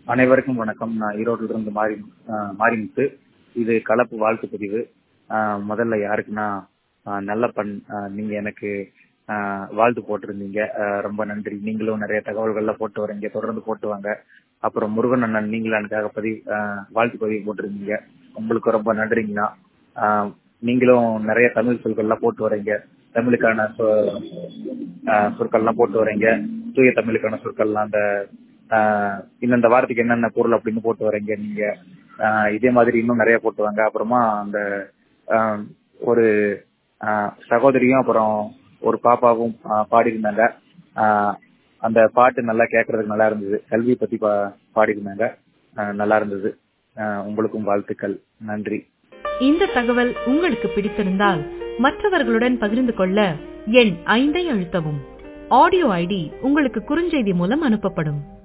அனைவருக்கும் வணக்கம் நான் ஈரோட்டில இருந்து மாறி ஆஹ் மாரிமுத்து இது கலப்பு வாழ்த்து பதிவு ஆஹ் முதல்ல யாருக்குன்னா ஆஹ் நல்ல பண் ஆஹ் நீங்க எனக்கு ஆஹ் வாழ்த்து போட்டிருந்தீங்க ஆஹ் ரொம்ப நன்றி நீங்களும் நிறைய தகவல்கள்லாம் போட்டு வரீங்க தொடர்ந்து போட்டு வாங்க அப்புறம் முருகன் அண்ணன் நீங்களும் எனக்காக பதிவு ஆஹ் வாழ்த்து பதிவு போட்டிருந்தீங்க உங்களுக்கு ரொம்ப நன்றிங்கண்ணா ஆஹ் நீங்களும் நிறைய தமிழ் சொற்கள்லாம் போட்டு வரீங்க தமிழுக்கான சொ- ஆஹ் சொற்கள்லாம் போட்டு வரீங்க தூய தமிழுக்கான சொற்கள்லாம் அந்த ஆஹ் இந்தந்த வார்த்தைக்கு என்னென்ன பொருள் அப்படின்னு போட்டு வரீங்க நீங்க ஆஹ் இதே மாதிரி இன்னும் நிறைய போட்டு வாங்க அப்புறமா அந்த ஆஹ் ஒரு ஆஹ் சகோதரியும் அப்புறம் ஒரு பாப்பாவும் ஆஹ் பாடியிருந்தாங்க ஆஹ் அந்த பாட்டு நல்லா கேட்கறதுக்கு நல்லா இருந்தது கல்வி பத்தி பா பாடியிருந்தாங்க ஆஹ் நல்லா இருந்தது ஆஹ் உங்களுக்கும் வாழ்த்துக்கள் நன்றி இந்த தகவல் உங்களுக்கு பிடித்திருந்தால் மற்றவர்களுடன் பகிர்ந்து கொள்ள எண் ஐந்தை அழுத்தவும் ஆடியோ ஐடி உங்களுக்கு குறுஞ்செய்தி மூலம் அனுப்பப்படும்